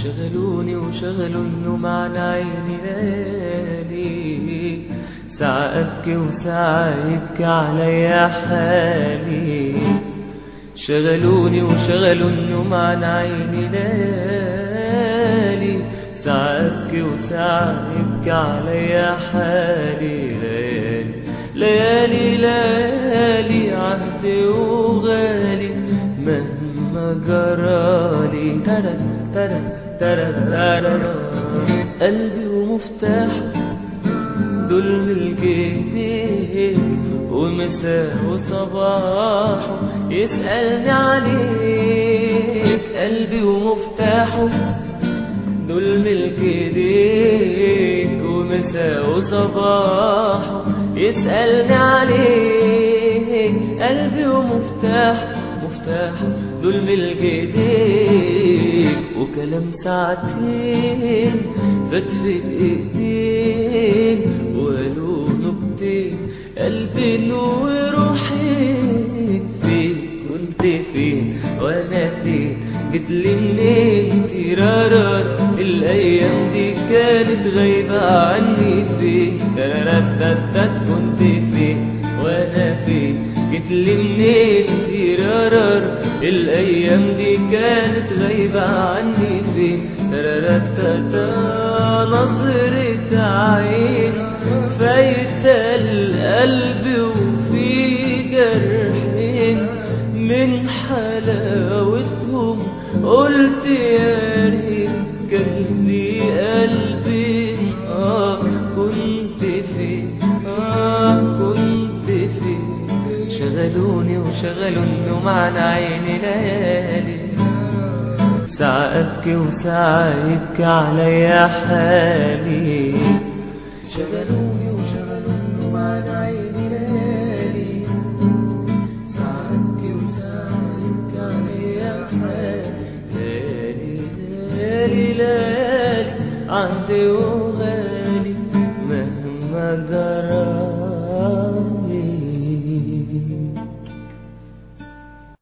شغلوني وشغلوا النوم عن عيني ليالي ساعة أبكي وساعة يبكي عليا حالي شغلوني وشغلوا النوم عن عيني ليالي ساعة أبكي وساعة يبكي عليا حالي ليالي ليالي ليالي عهدي وغالي مهما جرالي ترد ترد ترد ترد قلبي ومفتاحه دول ملك ايديك ومساء وصباحه يسألني عليك قلبي ومفتاحه دول ملك ايديك ومساء وصباحه يسألني عليك قلبي ومفتاح مفتاح دول ملك ايديك وكلام ساعتين فات في دقيقتين وقالوا نكتين قلبي وروحي فين كنت فين وانا فين جيت لي منين تيرارار الايام دي كانت غايبه عني فين ترتتت كنت فين وانا فين جيت لي منين تيرارار الايام دي كانت غايبه عني فين ترتتت نظرة عين فايت القلب وفي جرحين من حلاوتهم قلت يا ريت كان لي قلبي اه كنت فين اه كنت فين شغلوني وشغلوا النوم عن عيني ليالي ساعة أبكي وساعة يبكي عليا حالي شغلوني وشغلوا النوم عن عيني ليالي ساعة أبكي وساعة يبكي عليا حالي ليالي ليالي ليالي عهدي وغالي